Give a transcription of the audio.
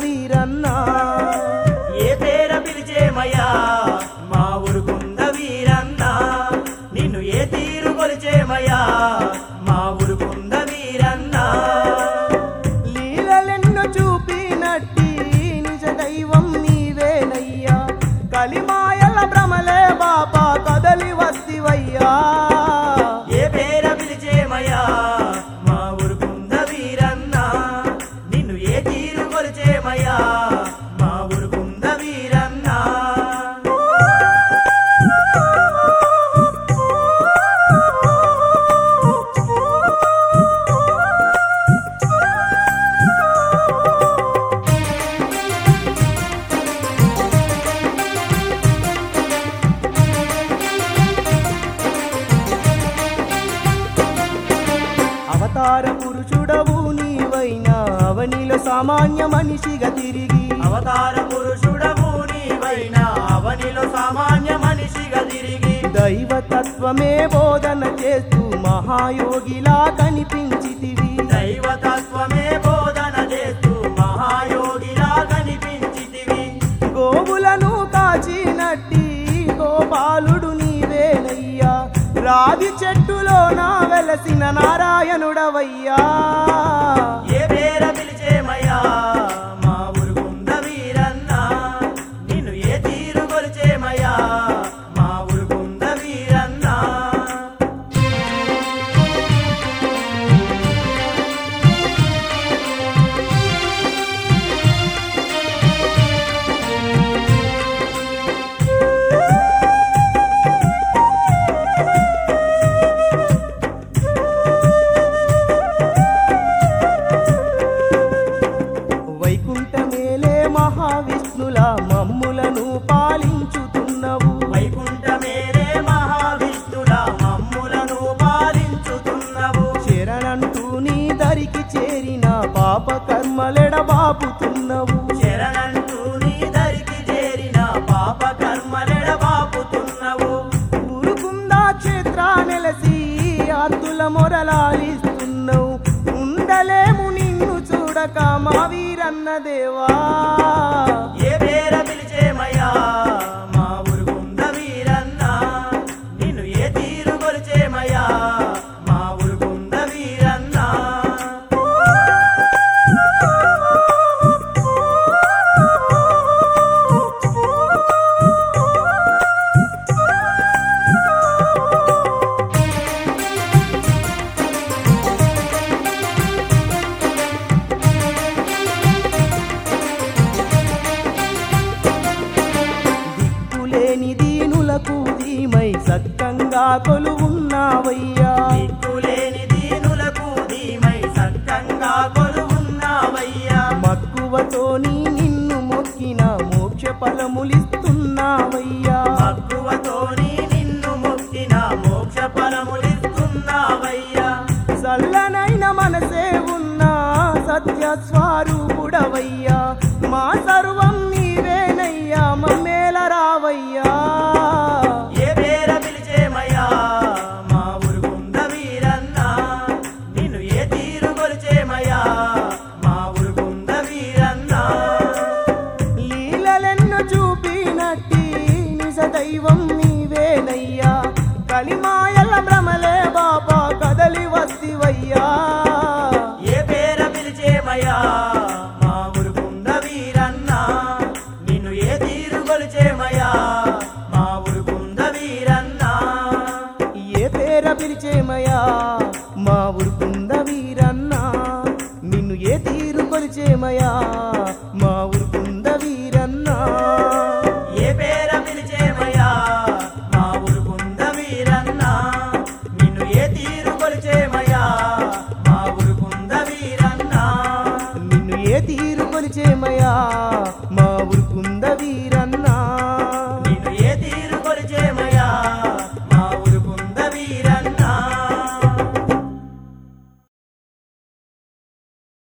వీరన్నా ఏ పేర పిలిచేమయ్యా మా ఊరుకుంద వీరన్నా నిన్ను ఏ తీరు కొలిచేమయ్యా మా ఊరుకుంద వీరన్నా లీలలెన్నో చూపినట్టి నిజ దైవం నీవేనయ్యా కలిమాయల భ్రమలే బాబా కదలి వస్తివయ్యా ఏ పేర పిలిచేమయ్యా మా ఊరుకుంద వీరన్నా నిన్ను ఏ తీరు కొలిచేమయ్యా మా ఊరుకుంద వీరన్నా అవతార పురుషుడవు నీవైనా అవనిలో సామాన్య మనిషిగా తిరిగి అవతార పురుషుడవు నీవైనా అవనిలో సామాన్య మనిషిగా తిరిగి దైవతత్వమే బోధన చేస్తూ మహాయోగిలా కనిపించితివి దైవతత్వమే బోధన చేస్తూ మహాయోగిలా కనిపించితివి గోవులను కాచినట్టి గోపాలుడు నీవేనయ్యా రావి చెట్టులో నా వెలసిన నారాయణుడవయ్యా ఏ పేర పిలిచేమయ్యా మా ఊరుకుంద వీరన్నా నిన్ను ఏ తీరు కొలిచేమయ్యా మా ఊరుకుంద వీరన్నా వైకుంఠమేలే మహావిష్ణుల మమ్ములను పాలించుతున్నవు వైకుంఠమేరే మహావిష్ణుల మమ్ములను పాలించుతున్నవు శరణంటూ నీ దరికి చేరిన పాప కర్మలెడబాపుతున్నవు శరణంటూ నీ దరికి చేరిన పాప కర్మలెడ బాపుతున్నవు ఊరుకుందా క్షేత్ర నెలసి ఆర్తుల మొరలాలిస్తున్నావు ఉండలేము నిన్ను చూడక మా వీరన్న దేవా ఏ పేర పిలిచేమయ్యా మా ఊరుకుంద వీరన్నా నిన్ను ఏ తీరు కొలిచేమయ్యా మా ఊరుకుంద వీరన్నా దిక్కులేని దీనులకు దీమై సక్కంగా కొలువున్నావయ్యా దిక్కులేని దీనులకు ధీమై సక్కంగా కొలువున్నావయ్యా మక్కువతోని నిన్ను మొక్కిన మోక్ష ఫలములిస్తున్నావయ్యా మక్కువతోని నిన్ను మొక్కిన మోక్ష ఫలములిస్తున్నావయ్యా చల్లనైన మనసే ఉన్నా సత్య స్వరూపుడవయ్యా మా సర్వం నీవేనయ్యా మమ్మేల రావయ్యా ఏ పేర పిలిచేమయ్యా మా ఊరుకుంద వీరన్నా నిన్ను ఏ తీరు కొలిచేమయ్యా మా ఊరుకుంద వీరన్నా లీలలెన్నో చూపినట్టి నిజ దైవం నీవేనయ్యా కలిమాయల భ్రమలే బాబా కదలి వస్తివయ్యా ఏ పేర పిలిచేమయ్యా మా ఊరుకుంద వీరన్నా నిన్ను ఏ తీరు కొలిచేమయ్యా మా ఊరుకుంద వీరన్నా ఏ పేర పిలిచేమయ్యా మా ఊరుకుంద వీరన్నా నిన్ను ఏ తీరు కొలిచేమయ్యా మా ఊరుకుంద వీరన్నా ఏ పేర పిలిచేమయ్యా మా ఊరుకుంద వీరన్నా నిన్ను ఏ తీరు కొలిచేమయ్యా మా ఊరుకుంద వీరన్నా నిన్ను ఏ తీరు కొలిచేమయ్యా మా ఊరుకుంద వీరన్నా